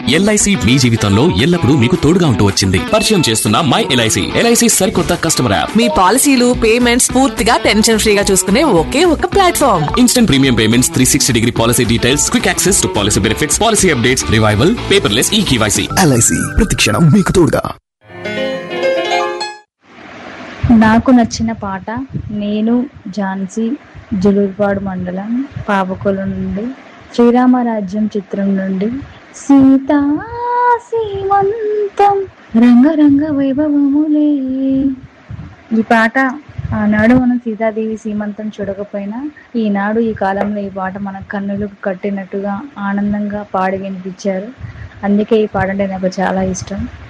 LIC మీ జీవితంలో ఎల్లప్పుడూ మీకు తోడుగా ఉంటూ వచ్చింది పరిచయం చేస్తున్న మై ఎల్ఐసి ఎల్ఐసి సరికొత్త కస్టమర్ యాప్ మీ పాలసీలు పేమెంట్స్ పూర్తిగా టెన్షన్ ఫ్రీగా చూసుకునే ఒకే ఒక platform instant premium payments three sixty degree policy details quick access to policy benefits policy updates revival paperless e KYC LIC ప్రతిక్షణం మీకు తోడుగా నాకు నచ్చిన పాట నేను ఝాన్సీ జులూర్పాడు మండలం పాపకొలు నుండి శ్రీరామరాజ్యం చిత్రం నుండి సీతా సీమంతం రంగరంగ వైభవములే ఈ పాట ఆనాడు మనం సీతాదేవి సీమంతం చూడకపోయినా ఈనాడు ఈ కాలంలో ఈ పాట మన కన్నులకు కట్టినట్టుగా ఆనందంగా పాడి వినిపించారు అందుకే ఈ పాట అంటే నాకు చాలా ఇష్టం